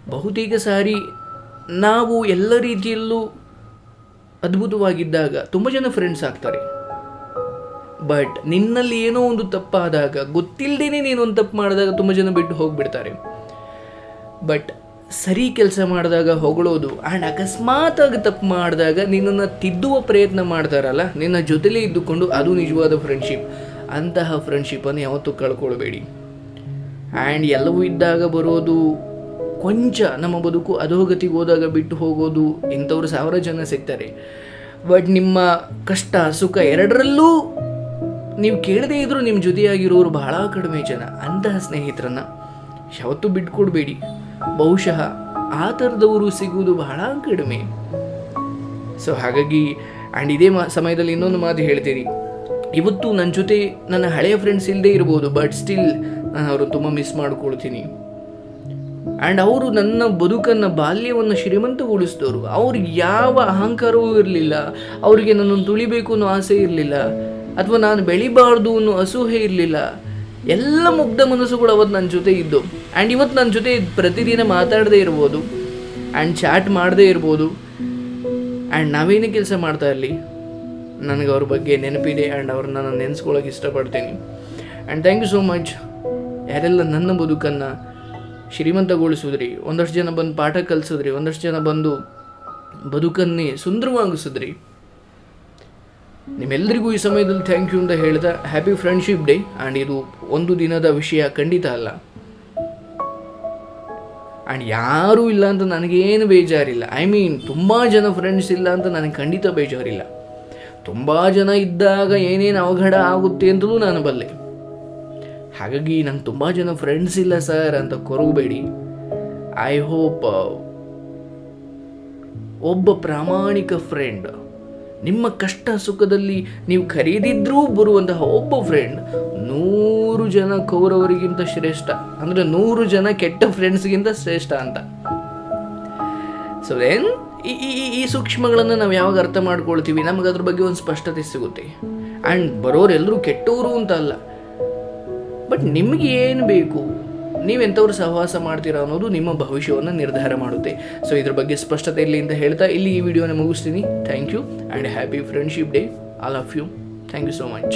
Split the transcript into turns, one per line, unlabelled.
ಬಹುತೇಕ ಸಾರಿ ನಾವು ಎಲ್ಲ ರೀತಿಯಲ್ಲೂ ಅದ್ಭುತವಾಗಿದ್ದಾಗ ತುಂಬ ಜನ ಫ್ರೆಂಡ್ಸ್ ಆಗ್ತಾರೆ ಬಟ್ ನಿನ್ನಲ್ಲಿ ಏನೋ ಒಂದು ತಪ್ಪಾದಾಗ ಗೊತ್ತಿಲ್ಲದೇನೆ ನೀನು ಒಂದು ತಪ್ಪು ಮಾಡಿದಾಗ ತುಂಬ ಜನ ಬಿಟ್ಟು ಹೋಗಿಬಿಡ್ತಾರೆ ಬಟ್ ಸರಿ ಕೆಲಸ ಮಾಡಿದಾಗ ಹೊಗಳೋದು ಆ್ಯಂಡ್ ಅಕಸ್ಮಾತ್ ಆಗಿ ತಪ್ಪು ಮಾಡಿದಾಗ ನಿನ್ನನ್ನು ತಿದ್ದುವ ಪ್ರಯತ್ನ ಮಾಡ್ತಾರಲ್ಲ ನಿನ್ನ ಜೊತೆಲೇ ಇದ್ದುಕೊಂಡು ಅದು ನಿಜವಾದ ಫ್ರೆಂಡ್ಶಿಪ್ ಅಂತಹ ಫ್ರೆಂಡ್ಶಿಪ್ಪನ್ನು ಯಾವತ್ತೂ ಕಳ್ಕೊಳ್ಬೇಡಿ ಆ್ಯಂಡ್ ಎಲ್ಲವೂ ಇದ್ದಾಗ ಬರೋದು ಕೊಂಚ ನಮ್ಮ ಬದುಕು ಅಧೋಗತಿಗೆ ಹೋದಾಗ ಬಿಟ್ಟು ಹೋಗೋದು ಇಂಥವ್ರು ಸಾವಿರ ಜನ ಸಿಗ್ತಾರೆ ಬಟ್ ನಿಮ್ಮ ಕಷ್ಟ ಸುಖ ಎರಡರಲ್ಲೂ ನೀವು ಕೇಳದೇ ಇದ್ರೂ ನಿಮ್ಮ ಜೊತೆಯಾಗಿರೋರು ಬಹಳ ಕಡಿಮೆ ಜನ ಅಂತಹ ಸ್ನೇಹಿತರನ್ನು ಯಾವತ್ತೂ ಬಿಟ್ಕೊಡ್ಬೇಡಿ ಬಹುಶಃ ಆ ಥರದವರು ಸಿಗುವುದು ಬಹಳ ಕಡಿಮೆ ಸೊ ಹಾಗಾಗಿ ಆ್ಯಂಡ್ ಇದೇ ಮಾ ಸಮಯದಲ್ಲಿ ಇನ್ನೊಂದು ಮಾತು ಹೇಳ್ತೀರಿ ಇವತ್ತು ನನ್ನ ಜೊತೆ ನನ್ನ ಹಳೆಯ ಫ್ರೆಂಡ್ಸ್ ಇಲ್ಲದೆ ಇರ್ಬೋದು ಬಟ್ ಸ್ಟಿಲ್ ನಾನು ಅವರು ತುಂಬ ಮಿಸ್ ಮಾಡ್ಕೊಳ್ತೀನಿ ಆ್ಯಂಡ್ ಅವರು ನನ್ನ ಬದುಕನ್ನು ಬಾಲ್ಯವನ್ನು ಶ್ರೀಮಂತಗೊಳಿಸಿದವರು ಅವ್ರಿಗೆ ಯಾವ ಅಹಂಕಾರವೂ ಇರಲಿಲ್ಲ ಅವರಿಗೆ ನನ್ನನ್ನು ತುಳಿಬೇಕು ಅನ್ನೋ ಆಸೆ ಇರಲಿಲ್ಲ ಅಥವಾ ನಾನು ಬೆಳಿಬಾರ್ದು ಅನ್ನೋ ಅಸೂಹೆ ಇರಲಿಲ್ಲ ಎಲ್ಲ ಮುಗ್ಧ ಮನಸ್ಸುಗಳು ಅವತ್ತು ನನ್ನ ಜೊತೆ ಇದ್ದು ಆ್ಯಂಡ್ ಇವತ್ತು ನನ್ನ ಜೊತೆ ಪ್ರತಿದಿನ ಮಾತಾಡದೇ ಇರ್ಬೋದು ಆ್ಯಂಡ್ ಚಾಟ್ ಮಾಡದೇ ಇರ್ಬೋದು ಆ್ಯಂಡ್ ನಾವೇನೇ ಕೆಲಸ ಮಾಡ್ತಾ ಇರಲಿ ನನಗೆ ಅವ್ರ ಬಗ್ಗೆ ನೆನಪಿದೆ ಆ್ಯಂಡ್ ಅವ್ರನ್ನ ನಾನು ನೆನೆಸ್ಕೊಳ್ಳೋಕೆ ಇಷ್ಟಪಡ್ತೀನಿ and thank you so much ಯಾರೆಲ್ಲ ನನ್ನ ಬದುಕನ್ನು ಶ್ರೀಮಂತಗೊಳಿಸಿದ್ರಿ ಒಂದಷ್ಟು ಜನ ಬಂದು ಪಾಠ ಕಲಿಸಿದ್ರಿ ಒಂದಷ್ಟು ಜನ ಬಂದು ಬದುಕನ್ನೇ ಸುಂದರವಾಗಿಸಿದ್ರಿ ನಿಮ್ಮೆಲ್ಲರಿಗೂ ಈ ಸಮಯದಲ್ಲಿ ಥ್ಯಾಂಕ್ ಯು ಅಂತ ಹೇಳ್ತಾ ಹ್ಯಾಪಿ ಫ್ರೆಂಡ್ಶಿಪ್ ಡೇ ಆ್ಯಂಡ್ ಇದು ಒಂದು ದಿನದ ವಿಷಯ ಖಂಡಿತ ಅಲ್ಲ ಆ್ಯಂಡ್ ಯಾರೂ ಇಲ್ಲ ಅಂತ ನನಗೇನು ಬೇಜಾರಿಲ್ಲ ಐ ಮೀನ್ ತುಂಬ ಜನ ಫ್ರೆಂಡ್ಸ್ ಇಲ್ಲ ಅಂತ ನನಗೆ ಖಂಡಿತ ಬೇಜಾರಿಲ್ಲ ತುಂಬ ಜನ ಇದ್ದಾಗ ಏನೇನು ಅವಘಡ ಆಗುತ್ತೆ ಅಂತಲೂ ನಾನು ಬಲ್ಲೆ ಹಾಗಾಗಿ ನಂಗೆ ತುಂಬ ಜನ ಫ್ರೆಂಡ್ಸ್ ಇಲ್ಲ ಸರ್ ಅಂತ ಕೊರಗಬೇಡಿ ಐ ಹೋಪ್ ಒಬ್ಬ ಪ್ರಾಮಾಣಿಕ ಫ್ರೆಂಡ್ ನಿಮ್ಮ ಕಷ್ಟ ಸುಖದಲ್ಲಿ ನೀವು ಖರೀದಿದ್ರೂ ಬರುವಂತಹ ಒಬ್ಬ ಫ್ರೆಂಡ್ ನೂರು ಜನ ಕೌರವರಿಗಿಂತ ಶ್ರೇಷ್ಠ ಅಂದರೆ ನೂರು ಜನ ಕೆಟ್ಟ ಫ್ರೆಂಡ್ಸ್ಗಿಂತ ಶ್ರೇಷ್ಠ ಅಂತ ಸೊ ದೆನ್ ಈ ಈ- ಈ ಸೂಕ್ಷ್ಮಗಳನ್ನು ನಾವು ಯಾವಾಗ ಅರ್ಥ ಮಾಡ್ಕೊಳ್ತೀವಿ ನಮಗೆ ಅದ್ರ ಬಗ್ಗೆ ಒಂದು ಸ್ಪಷ್ಟತೆ ಸಿಗುತ್ತೆ ಆ್ಯಂಡ್ ಬರೋರೆಲ್ಲರೂ ಕೆಟ್ಟವರು ಅಂತ ಅಲ್ಲ ಬಟ್ ನಿಮಗೆ ಏನು ಬೇಕು ನೀವೆಂಥವ್ರು ಸಹವಾಸ ಮಾಡ್ತೀರಾ ಅನ್ನೋದು ನಿಮ್ಮ ಭವಿಷ್ಯವನ್ನು ನಿರ್ಧಾರ ಮಾಡುತ್ತೆ ಸೊ ಇದ್ರ ಬಗ್ಗೆ ಸ್ಪಷ್ಟತೆ ಇರಲಿ ಅಂತ ಹೇಳ್ತಾ ಇಲ್ಲಿ ಈ ವಿಡಿಯೋನ ಮುಗಿಸ್ತೀನಿ thank you and happy friendship day all of you thank you so much